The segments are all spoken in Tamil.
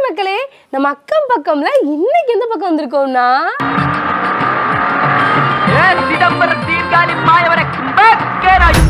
மக்களே நம்ம அக்கம் பக்கம்ல இன்னைக்கு எந்த பக்கம் வந்திருக்கோம்னா ஏ சிதம்பரம் சீர்காழி மாயவர கும்பகேராய்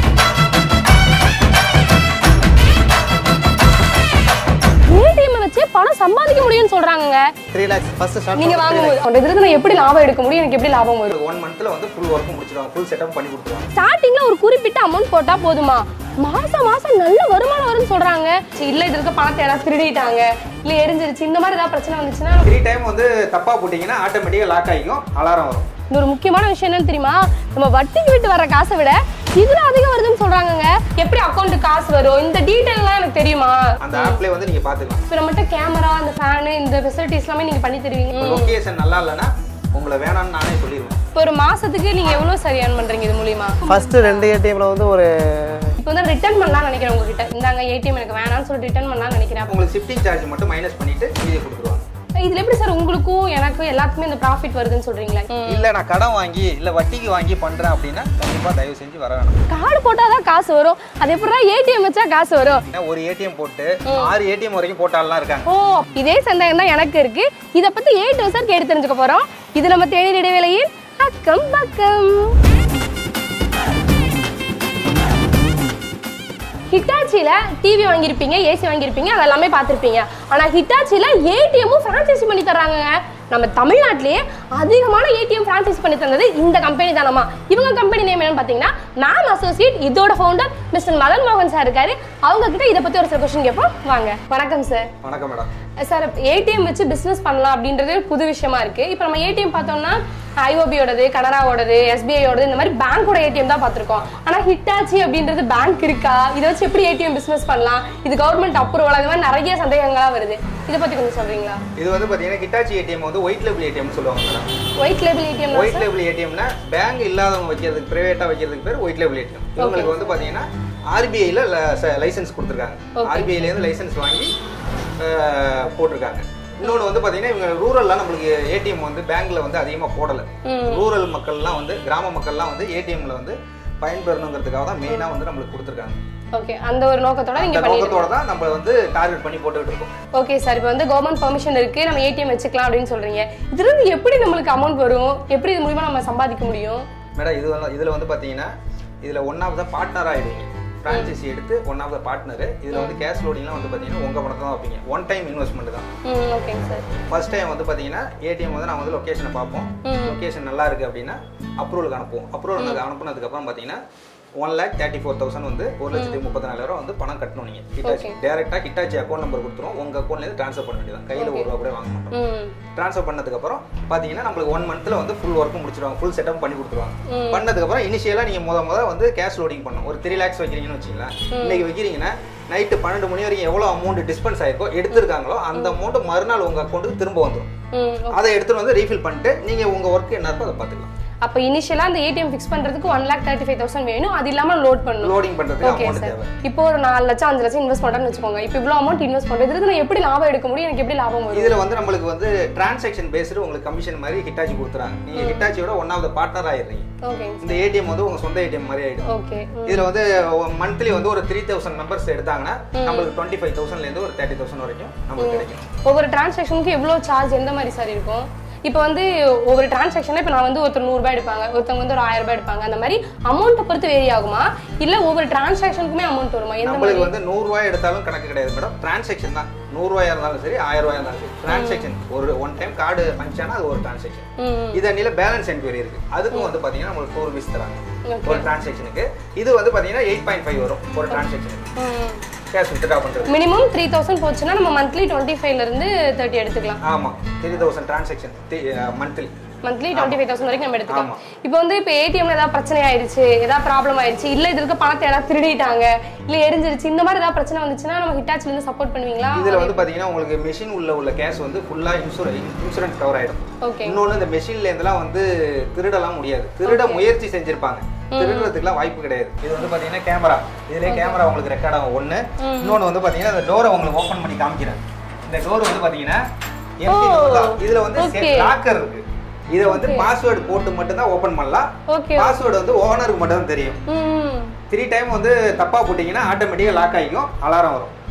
ஏடிஎம் வச்சு பணம் சம்பாதிக்க முடியும்னு சொல்றாங்கங்க த்ரீ லேக்ஸ் ஃபர்ஸ்ட் ஸ்டார்ட் நீங்க வாங்கும்போது அந்த இதுல நான் எப்படி லாபம் எடுக்க முடியும் எனக்கு எப்படி லாபம் வரும் ஒன் மந்த்ல வந்து ஃபுல் ஒர்க் முடிச்சிடுவாங்க ஃபுல் செட்டப் பண்ணி கொடுத்துருவாங்க ஸ்டார்டிங்ல ஒரு குறிப்பிட்ட அமௌண்ட் போட்டா போதுமா மாசம் மாசம் நல்ல வருமானம் வரும்னு சொல்றாங்க சரி, இல்ல இது இருக்க பணத்தை யாராவது திருடிட்டாங்க இல்ல எரிஞ்சிருச்சு இந்த மாதிரி ஏதாவது பிரச்சனை வந்துச்சுன்னா த்ரீ டைம் வந்து தப்பா போட்டீங்கன்னா ஆட்டோமேட்டிக்கா லாக் ஆகிக்கும் அலாரம் வரும் இந்த ஒரு முக்கியமான விஷயம் என்னன்னு தெரியுமா நம்ம வட்டிக்கு விட்டு வர காசை விட இதுல அதிகம் வருதுன்னு சொல்றாங்கங்க எப்படி அக்கௌண்ட் காசு வரும் இந்த டீடைல்லாம் எனக்கு தெரியுமா அந்த ஆப்ல வந்து நீங்க பாத்துக்கலாம் இப்போ நம்மகிட்ட கேமரா இந்த ஃபேனு இந்த ஃபெசிலிட்டிஸ் எல்லாமே நீங்க பண்ணி தருவீங்க லொகேஷன் நல்லா இல்லைன்னா உங்களை வேணாம்னு நானே சொல்லிடுவேன் இப்போ ஒரு மாசத்துக்கு நீங்க எவ்வளவு சரி earn பண்றீங்க இது மூலியமா ஃபர்ஸ்ட் ரெண்டு ஏடிஎம்ல வந்து ஒரு இப்போ வந்து ரிட்டர்ன் பண்ணலாம்னு நினைக்கிறேன் உங்ககிட்ட இந்தாங்க ஏடிஎம் எனக்கு வேணாம்னு சொல்லிட்டு ரிட்டர்ன் பண்ணலாம்னு நினைக்கிறேன் உங்களுக்கு ஷிஃப்டிங் சார்ஜ் மட்டும் மைனஸ் பண்ணிட்டு மீதி கொடுத்துருவாங்க இதுல எப்படி சார் உங்களுக்கும் எனக்கும் எல்லாத்துக்குமே இந்த ப்ராஃபிட் வருதுன்னு சொல்றீங்களா இல்ல நான் கடன் வாங்கி இல்ல வட்டிக்கு வாங்கி பண்றேன் அப்படின்னா கண்டிப்பா தயவு செஞ்சு வர வேணாம் கார்டு போட்டாதான் காசு வரும் அது எப்படிடா ஏடிஎம் வச்சா காசு வரும் ஏன்னா ஒரு ஏடிஎம் போட்டு ஆறு ஏடிஎம் வரைக்கும் போட்டாலாம் இருக்காங்க ஓ இதே சந்தேகம் தான் எனக்கு இருக்கு இத பத்தி ஏ டு சார் கேட்டு தெரிஞ்சுக்க போறோம் இது நம்ம தேநீர் இடைவேளையில் அக்கம் பக்கம் ஹிட்டாச்சியில் டிவி வாங்கியிருப்பீங்க ஏசி வாங்கியிருப்பீங்க அது எல்லாமே பார்த்துருப்பீங்க ஆனால் ஹிட்டாச்சியில் ஏடிஎம்மும் ஃப்ரான்ச்சைசி பண்ணி தர்றாங்கங்க நம்ம தமிழ்நாட்டிலேயே அதிகமான ஏடிஎம் ஃப்ரான்ச்சைஸ் பண்ணி தந்தது இந்த கம்பெனி தானம்மா இவங்க கம்பெனி நேம் என்னன்னு பார்த்தீங்கன்னா மேம் அசோசியேட் இதோட ஃபவுண்டர் மிஸ்டர் மதன் மோகன் சார் இருக்காரு அவங்க கிட்ட இதை பற்றி ஒரு சில கொஸ்டின் கேட்போம் வாங்க வணக்கம் சார் வணக்கம் மேடம் சார் ஏடிஎம் வச்சு பிஸ்னஸ் பண்ணலாம் அப்படின்றது ஒரு புது விஷயமா இருக்கு இப்போ நம்ம ஏடிஎம் பார்த்தோம்னா ஐஓபியோடது கனராவோடது எஸ்பிஐயோடது இந்த மாதிரி பேங்கோட ஏடிஎம் தான் பார்த்துருக்கோம் ஆனால் ஹிட்டாச்சி அப்படின்றது பேங்க் இருக்கா இதை வச்சு எப்படி ஏடிஎம் பிஸ்னஸ் பண்ணலாம் இது கவர்மெண்ட் அப்ரூவல் அது மாதிரி நிறைய சந்தேகங்களா வருது இதை பத்தி கொஞ்சம் சொல்றீங்களா இது வந்து பாத்தீங்கன்னா கிட்டாச்சி ஏடிஎம் வந்து ஒயிட் லேபிள் ஏடிஎம் சொல்லுவாங்க madam white label ATM white label ஏடிஎம்னா பேங்க் இல்லாதவங்க வைக்கிறதுக்கு பிரைவேட்டா வைக்கிறதுக்கு பேர் ஒயிட் லேபிள் ஏடிஎம் இவங்களுக்கு வந்து பாத்தீங்கன்னா ஆர்பிஐல லைசன்ஸ் கொடுத்துருக்காங்க ஆர்பிஐல இருந்து லைசன்ஸ் வாங்கி அஹ், போட்டிருக்காங்க இன்னொன்று வந்து பாத்தீங்கன்னா இவங்க ரூரல்லாம் நம்மளுக்கு ஏடிஎம் வந்து பேங்க்ல வந்து அதிகமா போடல ரூரல் மக்கள்லாம் வந்து கிராம மக்கள்லாம் வந்து ஏடிஎம்ல வந்து பயன்பெறணுங்கிறதுக்காக தான் மெயினா வந்து நம்மளுக்கு கொடுத்துருக்காங்க ஓகே அந்த ஒரு நோக்கத்தோட நீங்க அந்த பண்ணி நோக்கத்தோட தான் நம்ம வந்து டார்கெட் பண்ணி போட்டுக்கிட்டு இருக்கோம் ஓகே சார் இப்போ வந்து கவர்மெண்ட் பெர்மிஷன் இருக்கு நம்ம ஏடிஎம் வச்சுக்கலாம் அப்படின்னு சொல்றீங்க இதுல இருந்து எப்படி நம்மளுக்கு அமௌண்ட் வரும் எப்படி இது மூலியமா நம்ம சம்பாதிக்க முடியும் மேடம் இது வந்து இதில் வந்து பார்த்தீங்கன்னா இதில் ஒன் ஆஃப் த பார்ட்னர் ஆகிடுவீங்க ஃப்ரான்ச்சைசி எடுத்து ஒன் ஆஃப் த பார்ட்னர் இதில் வந்து கேஷ் லோடிங்லாம் வந்து பார்த்தீங்கன்னா உங்கள் பணத்தை தான் வைப்பீங்க ஒன் டைம் இன்வெஸ்ட்மெண்ட் தான் ம் ஓகேங்க சார் ஃபர்ஸ்ட் டைம் வந்து பார்த்தீங்கன்னா ஏடிஎம் வந்து நான் வந்து லொக்கேஷனை பார்ப்போம் லொக்கேஷன் நல்லா இருக்குது அப்படின்னா அப்ரூவலுக்கு அனுப்புவோம் அப்ரூவல் அனுப்புனதுக்கப்புறம் பார்த்தீங்கன்னா one lakh thirty four thousand வந்து ஒரு லட்சத்தி முப்பத்தி நாலாயிரம் வந்து பணம் கட்டணும் நீங்கள் ஹிட்டாச்சி டேரெக்டாக ஹிட்டாச்சி அக்கௌண்ட் நம்பர் கொடுத்துரும் உங்கள் அக்கௌண்ட்லேருந்து ட்ரான்ஸ்ஃபர் பண்ண வேண்டியதான் கையில் ஒரு ரூபா கூட வாங்க மாட்டோம் ம் ட்ரான்ஸ்ஃபர் பண்ணதுக்கப்புறம் பார்த்தீங்கன்னா நம்மளுக்கு ஒன் மந்த்தில் வந்து ஃபுல் ஒர்க்கும் முடிச்சிடுவாங்க ஃபுல் செட்டப் பண்ணி கொடுத்துருவாங்க பண்ணதுக்கப்புறம் இனிஷியலாக நீங்கள் முத முத வந்து கேஷ் லோடிங் பண்ணணும் ஒரு த்ரீ லேக்ஸ் வைக்கிறீங்கன்னு வச்சுங்களேன் இன்னைக்கு வைக்கிறீங்கன்னா நைட்டு பன்னெண்டு மணி வரைக்கும் எவ்வளோ அமௌண்ட் டிஸ்பென்ஸ் ஆயிருக்கோ எடுத்திருக்காங்களோ அந்த அமௌண்ட் மறுநாள் உங்கள் அக்கௌண்ட்டுக்கு திரும்ப வந்துடும் ம் அதை எடுத்துட்டு வந்து ரீஃபில் பண்ணிட்டு நீங்கள் உங்கள் ஒர்க் என்ன இருக்கோ அதை பார்த்துக்கலாம் அப்போ இனிஷியலா அந்த ஏடிஎம் ஃபிக்ஸ் பண்றதுக்கு one lakh thirty five thousand வேணும் அது இல்லாம லோட் பண்ணணும் லோடிங் பண்ணுறதுக்கு ஓகே அமௌண்ட் சார் தேவை இப்போ ஒரு நாலு லட்சம் அஞ்சு லட்சம் இன்வெஸ்ட் பண்றேன்னு வச்சுக்கோங்க இப்போ இவ்வளோ அமௌண்ட் இன்வெஸ்ட் பண்றது இதுக்கு நான் எப்படி லாபம் எடுக்க முடியும் எனக்கு எப்படி லாபம் வரும் இதில் வந்து நம்மளுக்கு வந்து டிரான்சாக்ஷன் பேஸ்டு உங்களுக்கு கமிஷன் மாதிரி ஹிட்டாச்சி கொடுத்துறாங்க நீங்கள் ஹிட்டாச்சியோட ஒன் ஆஃப் த பார்ட்னர் ஆயிடுறீங்க ஓகே இந்த ஏடிஎம் வந்து உங்கள் சொந்த ஏடிஎம் மாதிரி ஆயிடும் ஓகே இதுல வந்து மந்த்லி வந்து ஒரு த்ரீ தௌசண்ட் மெம்பர்ஸ் எடுத்தாங்கன்னா நம்மளுக்கு டுவெண்ட்டி ஃபைவ் தௌசண்ட்ல இருந்து ஒரு தேர்ட்டி தௌசண்ட் வரைக்கும் நம்மளுக்கு கிடைக்கும் ஒவ்வொரு டிரான்சாக்ஷனுக்கு எவ்வளோ சார்ஜ் எந்த மாதிரி சார் இருக்கும் இப்போ வந்து ஒவ்வொரு டிரான்சாக்ஷனில் இப்போ நான் வந்து ஒருத்தர் நூறுரூபா எடுப்பாங்க ஒருத்தவங்க வந்து ஒரு ஆயிரம் ரூபாய் எடுப்பாங்க அந்த மாதிரி அமௌண்ட்டை பொறுத்து வேரி ஆகுமா இல்லை ஒவ்வொரு டிரான்சாக்ஷனுக்குமே அமௌண்ட் வருமா எந்த மாதிரி நம்மளுக்கு வந்து நூறு ரூபாய் எடுத்தாலும் கணக்கு கிடையாது மேடம் டிரான்சாக்ஷன் தான் நூறு ரூபாயா இருந்தாலும் சரி ஆயிரம் ரூபாயா இருந்தாலும் சரி டிரான்சாக்ஷன் ஒரு ஒன் டைம் கார்டு பஞ்சானா அது ஒரு டிரான்சாக்ஷன் ம் இது அன்னில பேலன்ஸ் என்கொயரி இருக்கு அதுக்கும் வந்து பாத்தீங்கன்னா நம்மளுக்கு ஃபோர் ருபீஸ் தராங்க ஒரு டிரான்சாக்ஷனுக்கு இது வந்து பாத்தீங்கன்னா எயிட் பாயிண்ட் ஃபைவ் வரும் ஒரு டிரான்சாக்ஷனுக்கு கேஷ் வித்ட்ரா பண்றது மினிமம் த்ரீ தௌசண்ட் போச்சுன்னா நம்ம மந்த்லி டுவெண்ட்டி ஃபைவ்லேருந்து தேர்ட்டி எடுத்துக்கலாம் ஆமா three thousand transaction monthly monthly twenty five thousand வரைக்கும் நம்ம எடுத்துக்கலாம் ஆமா. இப்போ வந்து இப்போ ஏடிஎம்ல ஏதாவது பிரச்சனை ஆயிடுச்சு ஏதாவது ப்ராப்ளம் ஆயிடுச்சு இல்ல இது இருக்க பணத்தை யாராவது திருடிட்டாங்க இல்ல எரிஞ்சிருச்சு இந்த மாதிரி ஏதாவது பிரச்சனை வந்துச்சுன்னா நம்ம ஹிட்டாச்சில இருந்து சப்போர்ட் பண்ணுவீங்களா இதுல வந்து பாத்தீங்கன்னா உங்களுக்கு மெஷின் உள்ள உள்ள கேஷ் வந்து ஃபுல்லா இன்சூரன்ஸ் இன்சூரன்ஸ் கவர் ஆயிடும் ஓகே இன்னொன்னு இந்த மெஷின்ல இருந்தெல்லாம் வந்து திருடலாம் முடியாது திருட முயற்சி செஞ்சிருப்பாங்க திருடுறதுக்குலாம் வாய்ப்பு கிடையாது இது வந்து பாத்தீங்கன்னா கேமரா இதுலயே கேமரா உங்களுக்கு ரெக்கார்ட் ஆகும் ஒண்ணு இன்னொன்னு வந்து பாத்தீங்கன்னா இந்த டோரை உங்களுக்கு ஓபன் பண்ணி காமிக்கிறேன் இந்த டோர் வந்து பாத்தீங்கன்னா empty door தான். இதுல வந்து okay. லாக்கர் இருக்கு இத வந்து பாஸ்வேர்டு போட்டு மட்டும் தான் ஓபன் பண்ணலாம் ஓகே பாஸ்வேர்டு வந்து ஓனருக்கு மட்டும் தான் தெரியும் ம் த்ரீ டைம் வந்து தப்பா போட்டீங்கன்னா ஆட்டோமேட்டிக்கா லாக் ஆகிக்கும் அலாரம் வரும்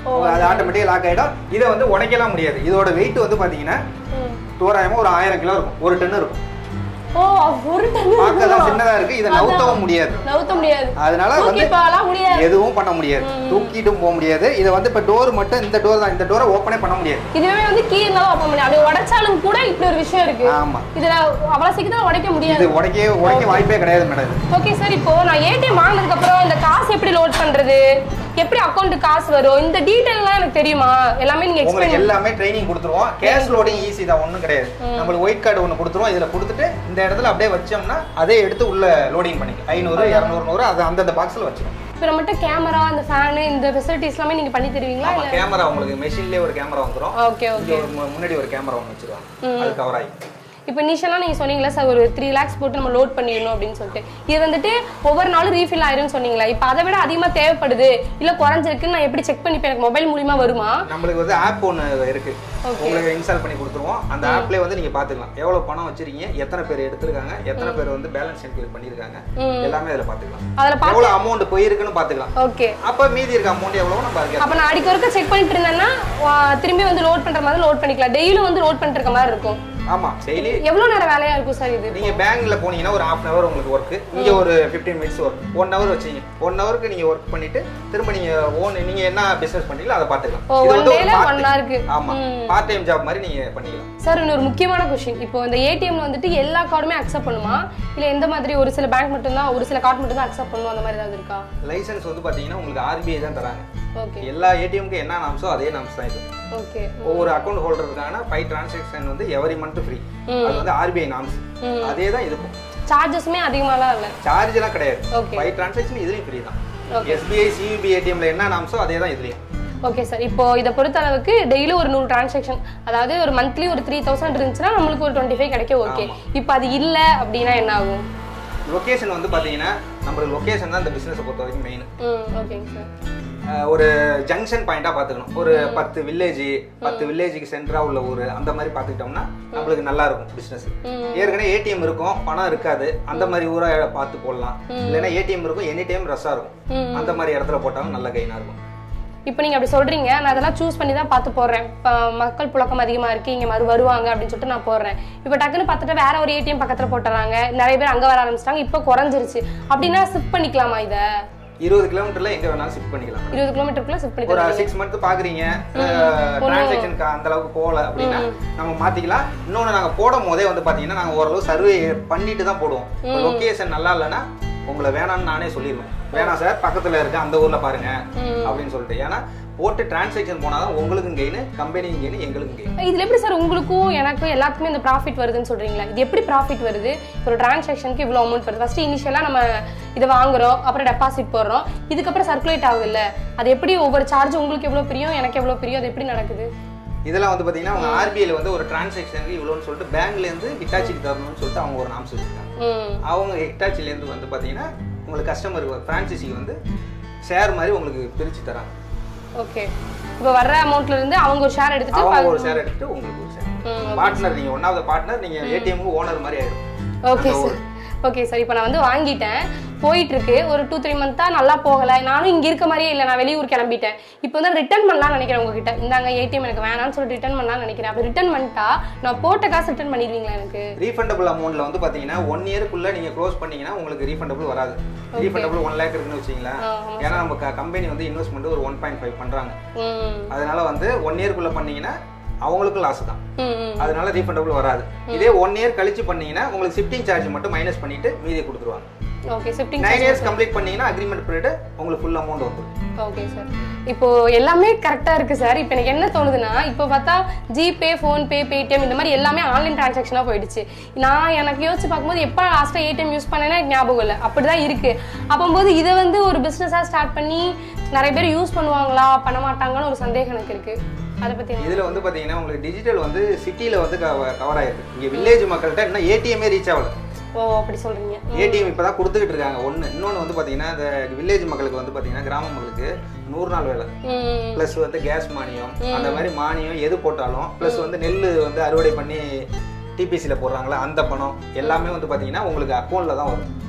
அது ஆட்டோமேட்டிக்காக லாக் ஆகிடும் இதை வந்து உடைக்கலாம் முடியாது இதோட வெயிட் வந்து பார்த்தீங்கன்னா ம். தோராயமாக ஒரு ஆயிரம் கிலோ இருக்கும் ஒரு டன் இருக்கும் ஓ ஒரு டன் பார்க்க தான் சின்னதா இருக்கு இதை நவுத்தவும் முடியாது நவுத்த முடியாது அதனால வந்து தூக்கி போகலாம் முடியாது எதுவும் பண்ண முடியாது தூக்கிட்டும் போக முடியாது இதை வந்து இப்போ டோர் மட்டும் இந்த டோர் தான் இந்த டோரை ஓப்பனே பண்ண முடியாது இதுவே வந்து கீ இருந்தாலும் ஓப்பன் பண்ணி அப்படியே உடைச்சாலும் கூட இப்படி ஒரு விஷயம் இருக்கு ஆமா. இதுல அவ்வளவு சீக்கிரம் உடைக்க முடியாது இது உடைக்க உடைக்க வாய்ப்பே கிடையாது மேடம் இது. ஓகே சார் இப்போ நான் ஏடிஎம் வாங்கினதுக்கு அப்புறம் இந்த காசு எப்படி லோட் பண்றது எப்படி அக்கௌண்ட் காசு வரும் இந்த டீடைல்லாம் எனக்கு தெரியுமா எல்லாமே நீங்க உங்களுக்கு எக்ஸ்பிளைன் எல்லாமே ட்ரைனிங் கொடுத்துருவோம் கேஷ் லோடிங் ஈஸி தான் ஒன்றும் கிடையாது நம்மளுக்கு ஒயிட் கார்டு ஒன்று கொடுத்துருவோம் இதில் கொடுத்துட்டு இந்த இடத்துல அப்படியே வச்சோம்னா அதே எடுத்து உள்ள லோடிங் பண்ணிக்கலாம் ஐநூறு இரநூறு நூறு அது அந்தந்த பாக்ஸில் வச்சிரும் இப்போ நம்மகிட்ட கேமரா இந்த ஃபேனு இந்த ஃபெசிலிட்டிஸ் எல்லாமே நீங்க பண்ணி தருவீங்களா ஆமா இல்ல கேமரா உங்களுக்கு மெஷின்லேயே ஒரு கேமரா வந்துரும் ஓகே இங்க ஓகே ஒரு மு- முன்னாடி ஒரு கேமரா ஒன்று வச்சிருவாங்க அது கவர் ஆகி இப்போ இனிஷியலாக நீங்கள் சொன்னீங்களா சார் ஒரு த்ரீ லேக்ஸ் போட்டு நம்ம லோட் பண்ணிடணும் அப்படின்னு சொல்லிட்டு இது வந்துட்டு ஒவ்வொரு நாளும் ரீஃபில் ஆயிரும்னு சொன்னீங்களா இப்போ அதை விட அதிகமாக தேவைப்படுது இல்லை குறைஞ்சிருக்குன்னு நான் எப்படி செக் பண்ணிப்பேன் எனக்கு மொபைல் மூலியமா வருமா நம்மளுக்கு வந்து ஆப் ஒன்று இருக்கு உங்களுக்கு இன்ஸ்டால் பண்ணி கொடுத்துருவோம் அந்த ஆப்லேயே வந்து நீங்க பாத்துக்கலாம் எவ்வளவு பணம் வச்சிருக்கீங்க எத்தனை பேர் எடுத்திருக்காங்க எத்தனை பேர் வந்து பேலன்ஸ் என்கொயரி பண்ணியிருக்காங்க எல்லாமே அதில் பார்த்துக்கலாம் அதில் பார்த்து எவ்வளவு அமௌண்ட் போயிருக்குன்னு பார்த்துக்கலாம் ஓகே அப்ப மீதி இருக்க அமௌண்ட் எவ்வளவு நம்ம அதுக்கு அப்போ நான் அடிக்க ஒருக்க செக் பண்ணிட்டு இருந்தேன்னா வா, திரும்பி வந்து லோட் பண்ணுற மாதிரி லோட் பண்ணிக்கலாம் டெய்லியும் வந்து லோட் பண்ணிட்டு இருக்க மாதிரி இருக்கும் ஆமா டெய்லி எவ்வளோ நேரம் வேலையா இருக்கும் சார் இது நீங்க பேங்க்ல போனீங்கன்னா ஒரு ஹாஃப் hour உங்களுக்கு ஒர்க் இங்க ஒரு 15 மினிட்ஸ் ஒர்க் ஒன் ஹவர் வச்சீங்க ஒன் ஹவருக்கு நீங்க ஒர்க் பண்ணிட்டு திரும்ப நீங்க ஓன் நீங்க என்ன பிசினஸ் பண்றீங்களோ அதை பார்த்துக்கலாம் ஓ, இது one வந்து ஒரு day ல part- one hour க்கு. ஆமா பார்ட் டைம் ஜாப் மாதிரி நீங்க பண்ணிக்கலாம் சார் இன்னொரு முக்கியமான கொஸ்டின் இப்போ இந்த ஏடிஎம்ல வந்துட்டு எல்லா கார்டுமே அக்செப்ட் பண்ணுமா இல்லை எந்த மாதிரி ஒரு சில பேங்க் மட்டும்தான் ஒரு சில கார்டு மட்டும் தான் அக்செப்ட் பண்ணும் அந்த மாதிரி ஏதாவது இருக்கா லைசன்ஸ் வந்து பாத்தீங்கன்னா உங்களுக்கு ஆர்பிஐ தான் தராங்க ஓகே எல்லா ஏடிஎம்க்கு என்ன நாம்ஸோ அதே நாம்ஸ் தான் இது ஓகே ஒவ்வொரு அக்கௌண்ட் ஹோல்டருக்கான ஃபைவ் டிரான்சாக்ஷன் வந்து எவரி மந்த் ஃப்ரீ அது வந்து ஆர்பிஐ நாம்ஸ் அதே தான் இதுக்கும் சார்ஜஸுமே அதிகமாலாம் இல்லை சார்ஜ் எல்லாம் கிடையாது Okay. ஃபைவ் டிரான்சாக்ஷன் இதுலயும் ஃப்ரீ தான் Okay. எஸ்பிஐ சியூபி ஏடிஎம்ல என்ன நாம்ஸோ அதே தான் இதுலயும் ஓகே சார் இப்போ இதை பொறுத்த அளவுக்கு டெய்லி ஒரு நூறு டிரான்சாக்ஷன் அதாவது ஒரு மந்த்லி ஒரு த்ரீ தௌசண்ட் இருந்துச்சுன்னா நம்மளுக்கு ஒரு டுவெண்ட்டி ஃபைவ் கிடைக்கும் ஓகே இப்போ அது இல்லை அப்படின்னா என்ன ஆகும் லொகேஷன் வந்து பாத்தீங்கன்னா நம்மளுக்கு லொகேஷன் தான் இந்த பிசினஸ் பொறுத்த வரைக்கும் மெயின் ம் ஓகேங்க சார் ஒரு ஜங்ஷன் பாயிண்டா பாத்துக்கணும் ஒரு பத்து வில்லேஜ் பத்து வில்லேஜுக்கு சென்டரா உள்ள ஊர் அந்த மாதிரி பாத்துக்கிட்டோம்னா நம்மளுக்கு நல்லா இருக்கும் பிசினஸ் ஏற்கனவே ஏடிஎம் இருக்கும் பணம் இருக்காது அந்த மாதிரி ஊரை பார்த்து போடலாம் இல்லைன்னா ஏடிஎம் இருக்கும் எனி டைம் ரஷ்ஷா இருக்கும் அந்த மாதிரி இடத்துல போட்டாலும் நல்ல கைனா இருக்கும் இப்போ நீங்க அப்படி சொல்றீங்க நான் அதெல்லாம் சூஸ் பண்ணி தான் பார்த்து போடுறேன் இப்போ மக்கள் புழக்கம் அதிகமா இருக்கு இங்க மறு வருவாங்க அப்படின்னு சொல்லிட்டு நான் போடுறேன் இப்போ டக்குன்னு பார்த்துட்டு வேற ஒரு ஏடிஎம் பக்கத்துல போட்டுறாங்க நிறைய பேர் அங்க வர ஆரம்பிச்சிட்டாங்க இப்போ குறைஞ்சிருச்சு அப்படின்னா ஷிஃப்ட் பண்ணிக்கலாமா இதை இருபது கிலோமீட்டர்ல எங்க வேணாலும் ஷிஃப்ட் பண்ணிக்கலாம் இருபது கிலோமீட்டருக்குள்ள ஷிஃப்ட் பண்ணி ஒரு தருவீங்க. சிக்ஸ் மந்த் பாக்குறீங்க டிரான்சாக்ஷனுக்கு அந்த அளவுக்கு போகல அப்படின்னா நம்ம மாத்திக்கலாம் இன்னொன்னு நாங்க போடும் போதே வந்து பாத்தீங்கன்னா நாங்க ஓரளவு சர்வே பண்ணிட்டு தான் போடுவோம் லொகேஷன் நல்லா இல்லைன்னா உங்களை வேணாம்னு நானே சொல்லிடுவேன் வேணாம் சார் பக்கத்துல இருக்க அந்த ஊர்ல பாருங்க அப்படின்னு சொல்லிட்டு ஏன்னா போட்டு டிரான்சாக்ஷன் போனாதான் உங்களுக்கும் கெயின் கம்பெனிக்கும் கெயின் எங்களுக்கும் கெயின் இதுல எப்படி சார் உங்களுக்கும் எனக்கும் எல்லாத்துக்குமே இந்த ப்ராஃபிட் வருதுன்னு சொல்றீங்களா இது எப்படி ப்ராஃபிட் வருது ஒரு டிரான்சாக்ஷனுக்கு இவ்வளவு அமௌண்ட் வருது ஃபர்ஸ்ட் இனிஷியலா நம்ம இதை வாங்குறோம் அப்புறம் டெபாசிட் போடுறோம் இதுக்கப்புறம் சர்க்குலேட் ஆகுதுல்ல அது எப்படி ஒவ்வொரு சார்ஜ் உங்களுக்கு எவ்வளவு பிரியும் எனக்கு எவ்வளவு பிரியும் அது எப்படி நடக்குது இதெல்லாம் வந்து பாத்தீங்கன்னா அவங்க ஆர்பிஐல வந்து ஒரு டிரான்சாக்ஷனுக்கு இவ்வளோன்னு சொல்லிட்டு பேங்க்ல இருந்து ஹிட்டாச்சிக்கு தரணும்னு சொல்லிட்டு அவங்க ஒரு நாம்ஸ் வச்சிருக்காங்க ம் அவங்க ஹிட்டாச்சில இருந்து வந்து பாத்தீங்கன்னா உங்களுக்கு கஸ்டமருக்கு ஃப்ரான்ச்சைசிக்கு வந்து ஷேர் மாதிரி உங்களுக்கு பிரிச்சு தராங்க ஓகே இப்போ வர்ற அமௌண்ட்ல இருந்து அவங்க ஒரு ஷேர் எடுத்துட்டு அவங்க ப- ஒரு ஷேர் எடுத்துட்டு உங்களுக்கு ஒரு ஷேர் ம், பார்ட்னர் நீங்க ஒன் ஆஃப் த பார்ட்னர் நீங்க ஏடிஎம்க்கு ஓனர் மாதிரி ஆயிடும் ஓகே சார் ஓகே சார் இப்போ நான் வந்து வாங்கிட்டேன் போயிட்டு இருக்கு ஒரு டூ த்ரீ மந்த்தா நல்லா போகல நானும் இங்க இருக்க மாதிரியே இல்லை நான் வெளியூர் கிளம்பிட்டேன் இப்போ வந்து ரிட்டர்ன் பண்ணலாம்னு நினைக்கிறேன் உங்ககிட்ட இந்தாங்க ஏடிஎம் எனக்கு வேணாம்னு சொல்லிட்டு ரிட்டர்ன் பண்ணலாம்னு நினைக்கிறேன் அப்படி ரிட்டர்ன் பண்ணிட்டா நான் போட்ட காசு ரிட்டர்ன் பண்ணிடுவீங்களா எனக்கு ரீஃபண்டபிள் அமௌண்ட்ல வந்து பாத்தீங்கன்னா ஒன் இயருக்குள்ள நீங்க க்ளோஸ் பண்ணீங்கன்னா உங்களுக்கு ரீஃபண்டபிள் வராது ரீஃபண்டபிள் ஒன் லேக் இருக்குன்னு வச்சீங்களேன் ஆ, ஏன்னா நம்ம கம்பெனி வந்து இன்வெஸ்ட்மெண்ட் ஒரு ஒன் பாயிண்ட் ஃபைவ் பண்றாங்க ம் அதனால வந்து ஒன் இயர்க்குள்ள பண்ணீங்கன்னா அவங்களுக்கும் லாஸ் தான் ம் ம் அதனால ரீஃபண்டபிள் வராது இதே ஒன் இயர் கழிச்சு பண்ணீங்கன்னா உங்களுக்கு ஷிஃப்டிங் சார்ஜ் மட்டும் மைனஸ் பண்ணிட்டு மீதி கொடுத்துருவாங்க okay shifting nine years complete பண்ணீங்கன்னா அக்ரிமெண்ட் பீரியட் உங்களுக்கு ஃபுல் அமௌண்ட் வந்துடும் ஓகே சார் இப்போ எல்லாமே கரெக்டா இருக்கு சார் இப்போ எனக்கு என்ன தோணுதுன்னா இப்போ பார்த்தா ஜிபே ஃபோன்பே பேடிஎம் இந்த மாதிரி எல்லாமே ஆன்லைன் டிரான்சாக்ஷனாக போயிடுச்சு நான் எனக்கு யோசிச்சு பார்க்கும்போது எப்போ லாஸ்ட்டாக ஏடிஎம் யூஸ் பண்ணேன்னா எனக்கு ஞாபகம் இல்லை அப்படிதான் இருக்கு அப்போது இதை வந்து ஒரு பிஸ்னஸாக ஸ்டார்ட் பண்ணி நிறைய பேர் யூஸ் பண்ணுவாங்களா பண்ண மாட்டாங்கன்னு ஒரு சந்தேகம் எனக்கு இருக்கு அதை பத்தி என்ன? இதுல வந்து பாத்தீங்கன்னா உங்களுக்கு டிஜிட்டல் வந்து சிட்டில வந்து கவர் ஆயிருக்கு இங்க வில்லேஜ் மக்கள்கிட்ட இன்னும் ஏடிஎம்மே ரீச் ஆகல ஓ அப்படி சொல்றீங்க ஏடிஎம் இப்பதான் கொடுத்துக்கிட்டு இருக்காங்க ஒண்ணு இன்னொன்னு வந்து பாத்தீங்கன்னா இந்த வில்லேஜ் மக்களுக்கு வந்து பாத்தீங்கன்னா கிராம மக்களுக்கு நூறு நாள் வேலை ம் ப்ளஸ் வந்து கேஸ் மானியம் அந்த மாதிரி மானியம் எது போட்டாலும் ப்ளஸ் வந்து நெல் வந்து அறுவடை பண்ணி டிபிசியில் போடுறாங்களா அந்த பணம் எல்லாமே வந்து பார்த்தீங்கன்னா உங்களுக்கு அக்கௌண்ட்டில் தான் வரும்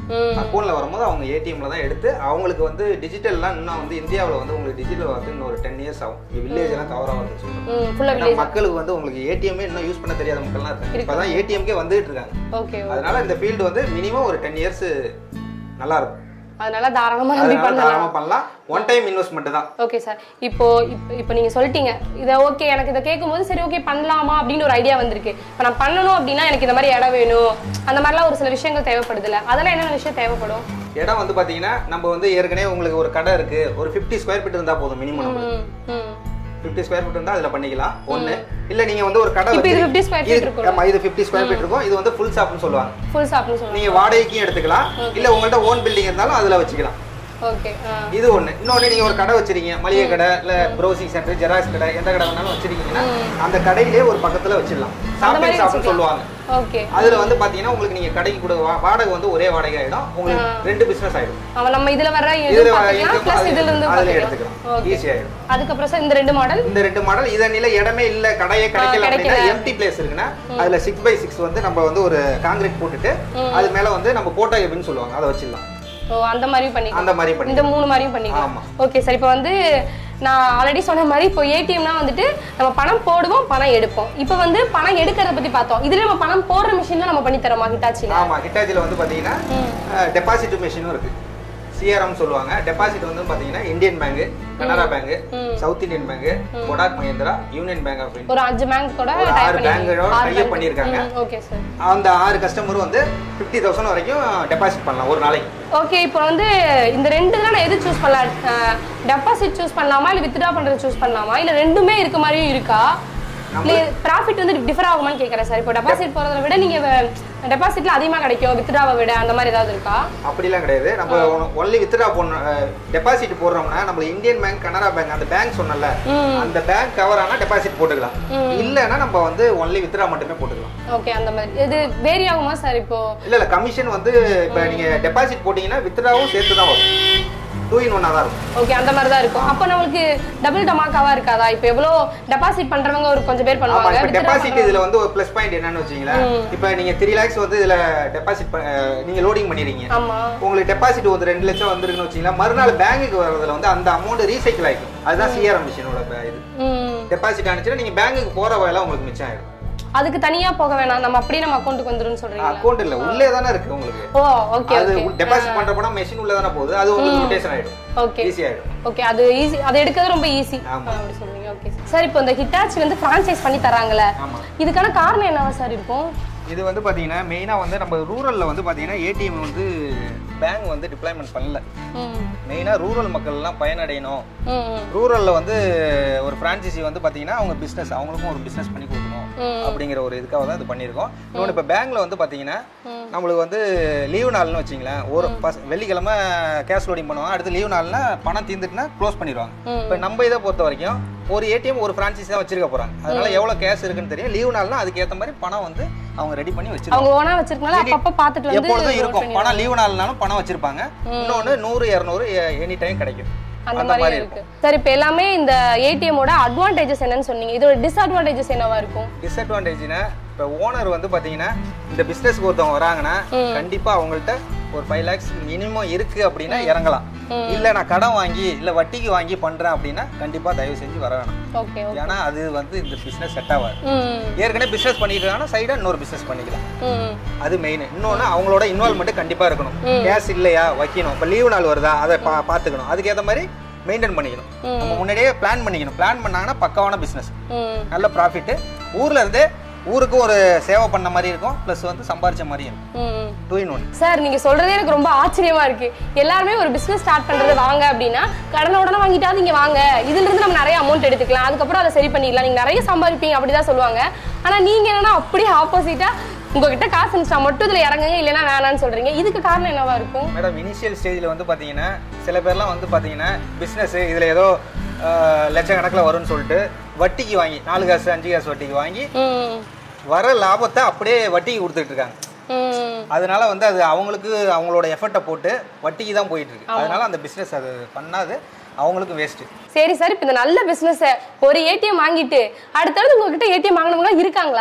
ம். அக்கௌண்ட்ல வரும்போது அவங்க ஏடிஎம்ல தான் எடுத்து அவங்களுக்கு வந்து டிஜிட்டல்லாம் இன்னும் வந்து இந்தியாவில் வந்து உங்களுக்கு டிஜிட்டல் வந்து இன்னும் ஒரு டென் இயர்ஸ் ஆகும் வில்லேஜ் எல்லாம் கவர் ஆகுதுன்னு சொல்றேன் ம் ஃபுல்லா ஏன்னா வில்லேஜ் மக்களுக்கு வந்து உங்களுக்கு ஏடிஎம்மே இன்னும் யூஸ் பண்ண தெரியாத மக்கள்லாம் இருக்காங்க இப்பதான் ஏடிஎம்கே வந்துட்டு இருக்காங்க ஓகே அதனால இந்த ஃபீல்டு வந்து மினிமம் ஒரு டென் இயர்ஸ் நல்லா இருக்கும் அதனால தாராளமா நம்பி அதனால பண்ணலாம் தாராளமா பண்ணலாம் ஒன் டைம் இன்வெஸ்ட்மெண்ட் தான் ஓகே சார் இப்போ இப்போ இப்போ நீங்க சொல்லிட்டீங்க இதை ஓகே எனக்கு இதை கேட்கும்போது சரி ஓகே பண்ணலாமா அப்படின்னு ஒரு ஐடியா வந்திருக்கு இப்போ நான் பண்ணணும் அப்படின்னா எனக்கு இந்த மாதிரி இடம் வேணும் அந்த மாதிரிலாம் ஒரு சில விஷயங்கள் தேவைப்படுதுல்ல அதெல்லாம் என்னென்ன விஷயம் தேவைப்படும் இடம் வந்து பாத்தீங்கன்னா நம்ம வந்து ஏற்கனவே உங்களுக்கு ஒரு கடை இருக்கு ஒரு 50 ஸ்கொயர் ஃபீட் இருந்தா போதும் மினிமம் நம்மளுக்கு ம் ம் 50 ஸ்கொயர் ஃபீட் இருந்தா அதுல பண்ணிக்கலாம் ஒண்ணு இல்ல நீங்க வந்து ஒரு கடை இப்போ இது வச்சிருக்கீங்க. 50 square feet இது- இருக்கும். ஆமா இது 50 ஸ்கொயர் ஃபீட் இருக்கும் இது வந்து ஃபுல் ஷாப்னு சொல்லுவாங்க ஃபுல் ஷாப்னு சொல்லுவாங்க நீங்க வாடகைக்கும் எடுத்துக்கலாம் இல்ல உங்கள்ட்ட ஓன் பில்டிங் இருந்தாலும் அதுல வச்சுக்கலாம் ஓகே ஆ இது ஒண்ணு இன்னொன்னு நீங்க ஒரு கடை வச்சிருக்கீங்க மளிகை கடை இல்ல ப்ரௌசிங் சென்டர் ஜெராக்ஸ் கடை எந்த கடை வேணாலும் வச்சிருக்கீங்கன்னா அந்த கடையிலே ஒரு பக்கத்துல வச்சிடலாம் அந்த மாதிரி ஷாப்பிங் ஷாப்னு வச்சுக்கலாம். சொல்லுவாங்க ஓகே அதுல வந்து பாத்தீங்கன்னா உங்களுக்கு நீங்க கடைக்கு கூட வாடகை வந்து ஒரே வாடகை ஆயிடும் உங்களுக்கு ரெண்டு பிசினஸ் ஆயிடும் அவன் நம்ம இதுல வர்ற இதுல இது பார்த்துக்கலாம் income ப்ளஸ் அதுல- இதுல இருந்து அதுல பார்த்துக்கலாம் எடுத்துக்கலாம் ஓகே ஈஸி ஆயிடும் அதுக்கப்புறம் சார் இந்த ரெண்டு மாடல் இந்த ரெண்டு மாடல் இதனில இடமே இல்ல கடையே கிடைக்கல அப்படின்னா கிடைக்கல. எம்டி பிளேஸ் இருக்குன்னா அதுல சிக்ஸ் பை சிக்ஸ் வந்து நம்ம வந்து ஒரு காங்கிரீட் போட்டுட்டு அது மேல வந்து நம்ம கோட்டா எப்படின்னு சொல்லுவாங்க அதை வச்சிடலாம் ஓ அந்த மாதிரியும் பண்ணிக்கலாம் அந்த மாதிரி பண்ணி இந்த மூணு மாதிரியும் பண்ணிக்கலாம் ஆமா. ஓகே சார் இப்போ வந்து நான் ஆல்ரெடி சொன்ன மாதிரி இப்போ ஏடிஎம்னா வந்துட்டு நம்ம பணம் போடுவோம் பணம் எடுப்போம் இப்போ வந்து பணம் எடுக்கிறத பத்தி பார்த்தோம் இதுல நம்ம பணம் போடுற மிஷின்ல நம்ம பண்ணி தரோமா ஹிட்டாச்சில ஆமா ஹிட்டாச்சில வந்து பாத்தீங்கன்னா டெபாசிட் மிஷினும் இருக்கு சிஆர்எம் சொல்லுவாங்க டெபாசிட் வந்து பாத்தீங்கன்னா Indian bank Canara bank south Indian bank Kotak Mahindra union bank அப்படின்னு ஒரு அஞ்சு பேங்க் கூட ஒரு type ஆறு பண்ணி- பேங்கோட ஆறு tie up bank. பண்ணியிருக்காங்க. ம், ஓகே சார் அந்த ஆறு கஸ்டமரும் வந்து ஃபிஃப்டி தௌசண்ட் வரைக்கும் டெபாசிட் பண்ணலாம் ஒரு நாளைக்கு ஓகே இப்போ வந்து இந்த ரெண்டு தான் நான் எது சூஸ் பண்ணலாம் டெபாசிட் சூஸ் பண்ணலாமா இல்லை வித்ட்ரா பண்றது சூஸ் பண்ணலாமா இல்லை ரெண்டுமே இருக்க மாதிரியும் இருக்கா இல்லை ப்ராஃபிட் வந்து டிஃபர் ஆகுமான்னு கேட்குறேன் சார் இப்போ டெபாசிட் போகிறத விட நீங்கள் டெபாசிட்ல அதிகமாக கிடைக்கும் வித்ட்ராவை விட அந்த மாதிரி ஏதாவது இருக்கா அப்படிலாம் கிடையாது நம்ம ஒன்லி வித்ரா போடணும் டெபாசிட் போடுறோம்னா நம்ம இந்தியன் பேங்க் கனரா பேங்க் அந்த பேங்க் சொன்னல அந்த பேங்க் கவர் ஆனா டெபாசிட் போட்டுக்கலாம் இல்லைன்னா நம்ம வந்து ஒன்லி வித்ரா மட்டுமே போட்டுக்கலாம் ஓகே அந்த மாதிரி இது வேரி ஆகுமா சார் இப்போ இல்ல இல்ல கமிஷன் வந்து இப்ப நீங்க டெபாசிட் போட்டீங்கன்னா வித்ராவும் சேர்த்து தான் வரும் டூ இன் ஒன்னா தான் இருக்கும் ஓகே அந்த மாதிரி தான் இருக்கும் அப்போ நம்மளுக்கு டபுள் டமாக்காவா இருக்காதா இப்போ எவ்வளோ டெபாசிட் பண்றவங்க ஒரு கொஞ்சம் பேர் ஆமா பண்ணுவாங்க இப்ப withdraw டெபாசிட் பண்றவங்க- இதுல வந்து ஒரு ப்ளஸ் பாயிண்ட் என்னன்னு வச்சீங்களேன் இப்ப நீங்க த்ரீ லேக்ஸ் வந்து இதுல டெபாசிட் நீங்க லோடிங் பண்ணிருக்கீங்க ஆமா உங்களுக்கு டெபாசிட் ஒரு ரெண்டு லட்சம் வந்திருக்குன்னு வச்சீங்களா மறுநாள் பேங்குக்கு வர்றதுல வந்து அந்த அமௌண்ட் ரீசைக்கிள் ஆயிடும் அதுதான் சிஆர்எம் மிஷினோட இது ம் டெபாசிட் ஆனிச்சுன்னா நீங்க பேங்குக்கு போற வேலை உங்களுக்கு மிச்சம் ஆயிடும் அதுக்கு தனியா போக வேணாம் நம்ம அப்படியே நம்ம அக்கௌண்ட்டுக்கு வந்துரும்னு சொல்றீங்களா அக்கௌண்ட் இல்ல உள்ளே தானே இருக்கு உங்களுக்கு ஓ ஓகே அது ஓகே டெபாசிட் பண்ற பணம் மெஷின் உள்ள தானே போகுது அது உங்களுக்கு ரொட்டேஷன் ஆயிடும் ஓகே ஈஸி ஆயிடும் ஓகே அது ஈஸி அதை எடுக்கிறது ரொம்ப ஈஸி ஆமா. அப்படி சொல்றீங்க ஓகே சார் இப்போ இந்த ஹிட்டாச்சி வந்து ஃப்ரான்ச்சைஸ் பண்ணி தராங்கல்ல ஆமா இதுக்கான காரணம் என்னவா சார் இருக்கும் இது வந்து பாத்தீங்கன்னா மெயினா வந்து நம்ம ரூரல்ல வந்து பாத்தீங்கன்னா ஏடிஎம் வந்து பேங்க் வந்து டிப்ளாய்மெண்ட் பண்ணல ம் மெயினா ரூரல் மக்கள் எல்லாம் பயனடையணும் ம் ம். ரூரல்ல வந்து ஒரு பிரான்ச்சைசி வந்து பாத்தீங்கன்னா அவங்க பிசினஸ் அவங்களுக்கும் ஒரு பிசினஸ் பண்ணி கொடுக்கணும் ம். அப்படிங்கிற ஒரு இதுக்காக தான் இது பண்ணியிருக்கோம் இன்னொன்று இப்போ பேங்க்ல வந்து பாத்தீங்கன்னா நம்மளுக்கு வந்து லீவு நாள்னு வச்சிங்களேன் ஒரு பஸ் வெள்ளிக்கிழமை கேஷ் லோடிங் பண்ணுவாங்க அடுத்து லீவு நாள்னா பணம் தீர்ந்துட்டுனா க்ளோஸ் பண்ணிடுவாங்க ம். இப்போ நம்ம இதை பொறுத்த வரைக்கும் ஒரு ஏடிஎம் ஒரு பிரான்ச்சைசி தான் வச்சிருக்க போறாங்க அதனால எவ்வளவு கேஷ் இருக்குன்னு தெரியும் லீவு நாள்னா அதுக்கு ஏத்த மாதிரி பணம் வந்து அவங்க ரெடி பண்ணி வச்சிருக்காங்க அவங்க ஓனா வச்சிருக்கனால அப்பப்ப பார்த்துட்டு வந்து எப்பொழுதும் load இருக்கும் பண்ணிடுவாங்க. பணம் லீவு நாள்னாலும் பணம் வச்சிருப்பாங்க இன்னொன்னு நூறு இரநூறு எனி டைம் கிடைக்கும் அந்த மாதிரி இருக்கு சார் இப்போ எல்லாமே இந்த ஏடிஎம்மோட அட்வான்டேஜஸ் என்னன்னு சொன்னீங்க இதோட டிஸ்அட்வான்டேஜஸ் என்னவா இருக்கும் டிஸ்அட்வான்டேஜ்னா இப்போ ஓனர் வந்து பாத்தீங்கன்னா இந்த பிசினஸ்க்கு ஒருத்தவங்க வராங்கன்னா கண்டிப்பா அவங்கள்ட்ட ஒரு ஃபைவ் லேக்ஸ் மினிமம் இருக்கு அப்படின்னா இறங்கலாம் இல்ல நான் கடன் வாங்கி இல்ல வட்டிக்கு வாங்கி பண்றேன் அப்படின்னா கண்டிப்பா தயவு செஞ்சு வர வேணாம் ஓகே ஓகே ஏன்னா அது வந்து இந்த பிசினஸ் செட் ஆகாது ம் ஏற்கனவே பிசினஸ் பண்ணிட்டு இருக்காங்கன்னா சைடா இன்னொரு பிசினஸ் பண்ணிக்கலாம் ம் அது மெயின் இன்னொன்று அவங்களோட இன்வால்மெண்ட் கண்டிப்பா இருக்கணும் கேஸ் இல்லையா வைக்கணும் இப்போ லீவு நாள் வருதா அதை பா பார்த்துக்கணும் அதுக்கேற்ற மாதிரி மெயின்டைன் பண்ணிக்கணும் நம்ம முன்னாடியே பிளான் பண்ணிக்கணும் பிளான் பண்ணாங்கன்னா பக்காவான பிசினஸ் ம் நல்ல ப்ராஃபிட் ஊர்ல இருந்தே ஊருக்கு ஒரு சேவை பண்ண மாதிரி இருக்கும் ப்ளஸ் வந்து சம்பாரிச்ச மாதிரி இருக்கும் ம் டூ இன் ஒன் சார் நீங்க சொல்றதே எனக்கு ரொம்ப ஆச்சரியமா இருக்கு எல்லாருமே ஒரு பிசினஸ் ஸ்டார்ட் பண்றது வாங்க அப்படின்னா கடனை உடனே வாங்கிட்டாவது இங்க வாங்க இதுல இருந்து நம்ம நிறைய அமௌண்ட் எடுத்துக்கலாம் அதுக்கப்புறம் அதை சரி பண்ணிடலாம் நீங்க நிறைய சம்பாதிப்பீங்க அப்படிதான் சொல்லுவாங்க ஆனா நீங்க என்னன்னா அப்படியே ஆப்போசிட்டா உங்ககிட்ட காசு இருந்துச்சா மட்டும் இதுல இறங்குங்க இல்லைன்னா வேணாம்னு சொல்றீங்க இதுக்கு காரணம் என்னவா இருக்கும் மேடம் இனிஷியல் ஸ்டேஜில் வந்து பார்த்தீங்கன்னா சில பேர்லாம் வந்து பார்த்தீங்கன்னா பிஸ்னஸ் இதில் ஏதோ ஆஹ், லட்சக்கணக்கில் வரும்னு சொல்லிட்டு வட்டிக்கு வாங்கி நாலு காசு அஞ்சு காசு வட்டிக்கு வாங்கி ம் வர லாபத்தை அப்படியே வட்டிக்கு கொடுத்துட்டு இருக்காங்க ம் அதனால வந்து அது அவங்களுக்கு அவங்களோட எஃபர்ட்டை போட்டு வட்டிக்கு தான் போயிட்டு இருக்கு அதனால அந்த பிஸ்னஸ் அது பண்ணாது அவங்களுக்கும் வேஸ்ட் சரி சார் இப்போ இந்த நல்ல பிசினஸ் ஒரு ஏடிஎம் வாங்கிட்டு அடுத்தடுத்து உங்ககிட்ட ஏடிஎம் வாங்கினவங்க இருக்காங்களா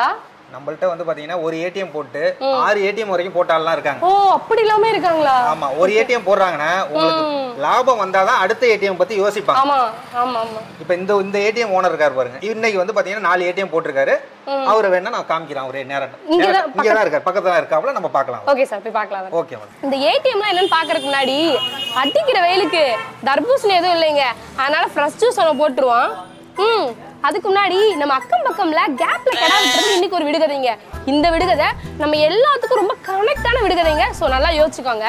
நம்மள்ட்ட வந்து பாத்தீங்கன்னா ஒரு ஏடிஎம் போட்டு ஆறு ஏடிஎம் வரைக்கும் போட்டாலாம் இருக்காங்க ஓ அப்படி இல்லாம இருக்காங்களா ஆமா ஒரு ஏடிஎம் போடுறாங்கன்னா உங்களுக்கு லாபம் வந்தாதான் அடுத்த ஏடிஎம் பத்தி யோசிப்பாங்க ஆமா ஆமா ஆமா இப்ப இந்த இந்த ஏடிஎம் ஓனர் இருக்காரு பாருங்க இன்னைக்கு வந்து பாத்தீங்கன்னா நாலு ஏடிஎம் போட்டிருக்காரு அவரை வேணா நான் காமிக்கிறேன் ஒரே நேரம் இங்க தான் இங்க தான் இருக்காரு பக்கத்துல தான் இருக்காப்ல நம்ம பார்க்கலாம் ஓகே சார் போய் பார்க்கலாம் ஓகே மேடம் இந்த ஏடிஎம்லாம் என்னன்னு பாக்குறதுக்கு முன்னாடி அடிக்கிற வெயிலுக்கு தர்பூசணி எதுவும் இல்லைங்க அதனால ஃப்ரெஷ் ஜூஸ் ஒன்று போட்டுருவான் ம் அதுக்கு முன்னாடி நம்ம அக்கம் பக்கம்ல கேப்ல கடா விட்டுறது இன்னைக்கு ஒரு விடுகதைங்க இந்த விடுகதை நம்ம எல்லாத்துக்கும் ரொம்ப கனெக்டான விடுகதைங்க ஸோ நல்லா யோசிச்சுக்கோங்க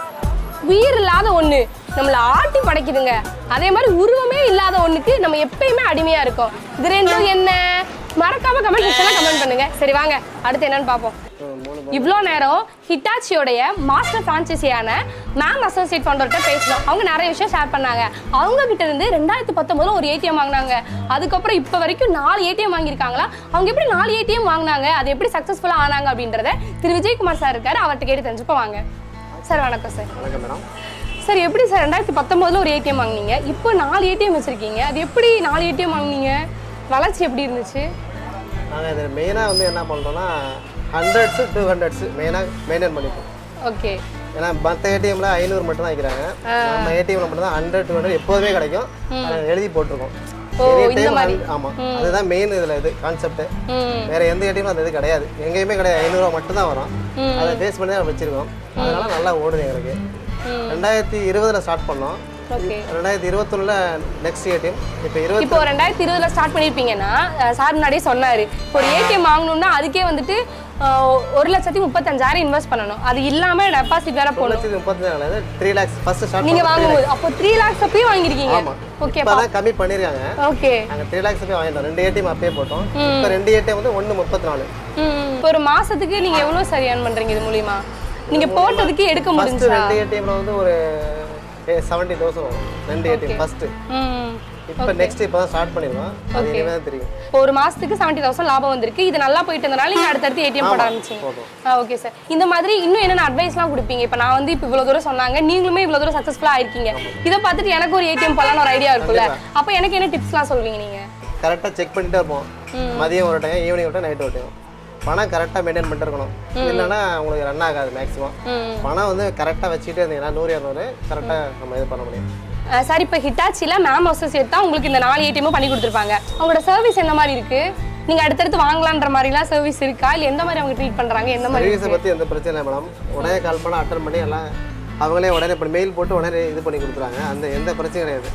உயிர் இல்லாத ஒண்ணு நம்மள ஆட்டி படைக்குதுங்க அதே மாதிரி உருவமே இல்லாத ஒண்ணுக்கு நம்ம எப்பயுமே அடிமையா இருக்கோம் இது ரெண்டும் என்ன மறக்காம கமெண்ட் செக்ஷன்ல கமெண்ட் பண்ணுங்க சரி வாங்க அடுத்து என்னன்னு பார்ப்போம் இவ்வளோ நேரம் ஹிட்டாச்சியோடைய மாஸ்டர் ஃப்ரான்ச்சைசியான மேம் அசோசியேட் ஃபவுண்டர்கிட்ட பேசணும் அவங்க நிறைய விஷயம் ஷேர் பண்ணாங்க அவங்க கிட்ட இருந்து ரெண்டாயிரத்தி பத்தொன்பதுல ஒரு ஏடிஎம் வாங்கினாங்க அதுக்கப்புறம் இப்போ வரைக்கும் நாலு ஏடிஎம் வாங்கியிருக்காங்களா அவங்க எப்படி நாலு ஏடிஎம் வாங்கினாங்க அது எப்படி சக்ஸஸ்ஃபுல்லாக ஆனாங்க அப்படின்றத திரு விஜயகுமார் சார் இருக்காரு அவர்கிட்ட கேட்டு தெரிஞ்சுப்போ வாங்க சார் வணக்கம் சார் வணக்கம் மேடம் சார் எப்படி சார் ரெண்டாயிரத்தி பத்தொன்பதுல ஒரு ஏடிஎம் வாங்குனீங்க இப்போ நாலு ஏடிஎம் வச்சிருக்கீங்க அது எப்படி நாலு ஏடிஎம் வாங்குனீங்க வளர்ச்சி எப்படி இருந்துச்சு நாங்கள் இதில் மெயினாக வந்து என்ன பண்ணுறோம்னா ஹண்ட்ரட்ஸு டூ ஹண்ட்ரட்ஸு மெயினாக மெயின்டைன் பண்ணிப்போம் ஓகே ஏன்னா மற்ற ஏடிஎம்ல ஐநூறு மட்டும் தான் வைக்கிறாங்க நம்ம ஏடிஎம்ல மட்டும் தான் ஹண்ட்ரட் டூ ஹண்ட்ரட் எப்போதுமே கிடைக்கும் அதை எழுதி போட்டிருக்கோம் ஓ, Any இந்த time மாதிரி. hun- ஆமா அதுதான் மெயின் இதுல இது கான்செப்ட் ம் வேற எந்த ஏடிஎம்ல அந்த இது கிடையாது எங்கேயுமே கிடையாது ஐநூறுரூவா மட்டும் தான் வரும் அதை பேஸ் பண்ணி தான் வச்சிருக்கோம் அதனால நல்லா ஓடுது எங்களுக்கு ரெண்டாயிரத்தி இருபதுல ஸ்டார்ட் பண்ணோம் ஓகே ரெண்டாயிரத்தி இருபத்தொன்னுல நெக்ஸ்ட் ஏடிஎம் இப்போ இருபத்தி இப்போ ரெண்டாயிரத்தி இருபதுல ஸ்டார்ட் பண்ணிருப்பீங்கன்னா அஹ், சார் முன்னாடியே சொன்னாரு இப்போ ஒரு ஏடிஎம் வாங்கணும்னா அதுக்கே வந்துட்டு அஹ், ஒரு லட்சத்தி முப்பத்தஞ்சாயிரம் இன்வெஸ்ட் பண்ணணும் அது இல்லாம டெபாசிட் வேற ஒரு போடணும் லட்சத்தி முப்பத்தஞ்சாயிரம் த்ரீ லேக்ஸ் ஃபர்ஸ்ட் ஸ்டார்ட் நீங்க வாங்கும்போது அப்போ த்ரீ லேக்ஸ் அப்பயும் வாங்கிருக்கீங்க ஆமா ஓகே இப்போ தான் கம்மி பண்ணிருக்காங்க ஓகே நாங்கள் த்ரீ லேக்ஸ் போய் வாங்கிட்டோம் ரெண்டு ஏடிஎம் அப்பயே போட்டோம் இப்போ ரெண்டு ஏடிஎம் வந்து ஒன்று முப்பத்தி நாலு இப்போ ஒரு மாசத்துக்கு நீங்க எவ்வளவு சரி earn பண்றீங்க இது மூலியமா நீங்க போட்டதுக்கு எடுக்க ஃபர்ஸ்ட் முடிஞ்சா ரெண்டு ஏடிஎம்ல வந்து ஒரு செவன்ட்டி தௌசண்ட் வரும் ரெண்டு ஏடிஎம் ஃபர்ஸ்ட் ம் இப்போ நெக்ஸ்ட் இப்போ தான் ஸ்டார்ட் பண்ணிருக்கோம் அது Okay. இனிமே தான் தெரியும் இப்போ ஒரு மாசத்துக்கு செவன்ட்டி தௌசண்ட் லாபம் வந்திருக்கு இது நல்லா போயிட்டு இருந்தனால நீங்க அடுத்தடுத்து ஏடிஎம் போட ஆரம்பிச்சீங்க போதும். ஓகே சார் இந்த மாதிரி இன்னும் என்னென்ன அட்வைஸ்லாம் கொடுப்பீங்க இப்போ நான் வந்து இப்போ இவ்வளவு தூரம் சொன்னாங்க நீங்களுமே இவ்வளவு தூரம் சக்ஸஸ்ஃபுல்லாக ஆயிருக்கீங்க இதை பார்த்துட்டு எனக்கு ஒரு ஏடிஎம் போடலாம்னு ஒரு ஐடியா இருக்குல்ல அப்போ எனக்கு என்ன டிப்ஸ்லாம் சொல்வீங்க நீங்க கரெக்டாக செக் பண்ணிட்டே இருப்போம் மதியம் ஒரு டைம் ஈவினிங் ஒரு டைம் நைட் ஒரு டைம் பணம் கரெக்டாக மெயின்டைன் பண்ணிட்டு இருக்கணும் இல்லைன்னா உங்களுக்கு ரன் ஆகாது மேக்ஸிமம் ம். பணம் வந்து கரெக்டாக வச்சுக்கிட்டே இருந்தீங்கன்னா நூறு இரநூறு கரெக்டாக நம்ம இது பண்ண முடியும் அஹ் சார் இப்போ ஹிட்டாச்சியில் மேம் அசோசியேட் தான் உங்களுக்கு இந்த நாலு ஏடிஎம்மும் பண்ணி கொடுத்துருப்பாங்க அவங்களோட சர்வீஸ் எந்த மாதிரி இருக்கு நீங்க அடுத்தடுத்து வாங்கலான்ற மாதிரிலாம் சர்வீஸ் இருக்கா இல்லை எந்த மாதிரி அவங்க ட்ரீட் பண்றாங்க எந்த மாதிரி சர்வீஸை பற்றி எந்த பிரச்சனை இல்லை மேடம் உடனே கால் பண்ண அட்டன் பண்ணி எல்லாம் அவங்களே உடனே இப்போ மெயில் போட்டு உடனே இது பண்ணி கொடுத்துறாங்க அந்த எந்த பிரச்சனையும் கிடையாது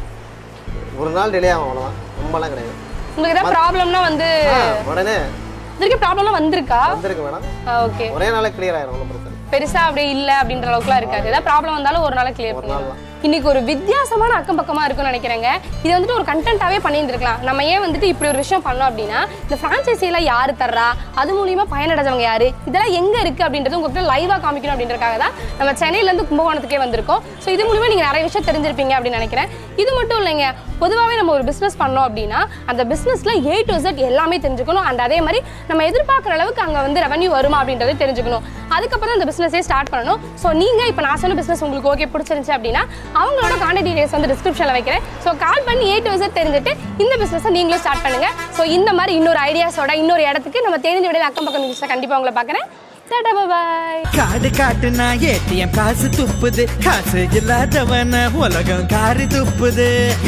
ஒரு நாள் டிலே ஆகும் அவ்வளோதான் ரொம்பலாம் கிடையாது உங்களுக்கு ஏதாவது ப்ராப்ளம்னா வந்து ஆ, உடனே இது வரைக்கும் ப்ராப்ளம்லாம் வந்திருக்கா வந்திருக்கு மேடம் ஓகே ஒரே நாளில் கிளியர் ஆயிரும் ஒன்றும் பிரச்சனை இல்லை. பெருசா அப்படியே இல்ல அப்படின்ற அளவுக்குலாம் இருக்காது ஏதாவது ப்ராப்ளம் வந்தாலும் ஒரு நாள் கிளியர் பண்ணிடலாம் இன்னைக்கு ஒரு வித்தியாசமான அக்கம் பக்கமா இருக்கும்னு நினைக்கிறேங்க இது வந்துட்டு ஒரு கண்டென்ட்டாவே பண்ணியிருந்திருக்கலாம் நம்ம ஏன் வந்துட்டு இப்படி ஒரு விஷயம் பண்ணோம் அப்படின்னா இந்த ஃப்ரான்ச்சைசியில யாரு தர்றா அது மூலியமா பயனடைஞ்சவங்க யாரு இதெல்லாம் எங்க இருக்கு அப்படின்றது உங்ககிட்ட லைவா காமிக்கணும் அப்படின்றதுக்காக தான் நம்ம சென்னையில இருந்து கும்பகோணத்துக்கே வந்திருக்கோம் ஸோ இது மூலியமா நீங்க நிறைய விஷயம் தெரிஞ்சிருப்பீங்க அப்படின்னு நினைக்கிறேன் இது மட்டும் இல்லைங்க பொதுவாகவே நம்ம ஒரு பிஸ்னஸ் பண்ணோம் அப்படின்னா அந்த பிஸ்னஸ்ல ஏ டு Z எல்லாமே தெரிஞ்சுக்கணும் அண்ட் அதே மாதிரி நம்ம எதிர்பார்க்குற அளவுக்கு அங்கே வந்து ரெவன்யூ வருமா அப்படின்றத தெரிஞ்சுக்கணும் அதுக்கப்புறம் தான் அந்த பிஸ்னஸே ஸ்டார்ட் பண்ணணும் ஸோ நீங்கள் இப்போ நான் சொன்ன பிஸ்னஸ் உங்களுக்கு ஓகே பிடிச்சிருந்துச்சு அப்படின்னா அவங்களோட கான்டாக்ட் டீடைல்ஸ் வந்து டிஸ்கிரிப்ஷனில் வைக்கிறேன் ஸோ கால் பண்ணி ஏ டு Z தெரிஞ்சுட்டு இந்த பிஸ்னஸை நீங்களும் ஸ்டார்ட் பண்ணுங்க ஸோ இந்த மாதிரி இன்னொரு ஐடியாஸோட இன்னொரு இடத்துக்கு நம்ம தெரிஞ்ச விடையில் அக்கம் பக்கம் நிகழ்ச்சியை கண்டிப்பாக உங்களை பார்க்குறேன் டாடா பாய் காடு காட்டுனா ஏடிஎம் காசு துப்புது காசு இல்லாதவன உலகம் காரி துப்புது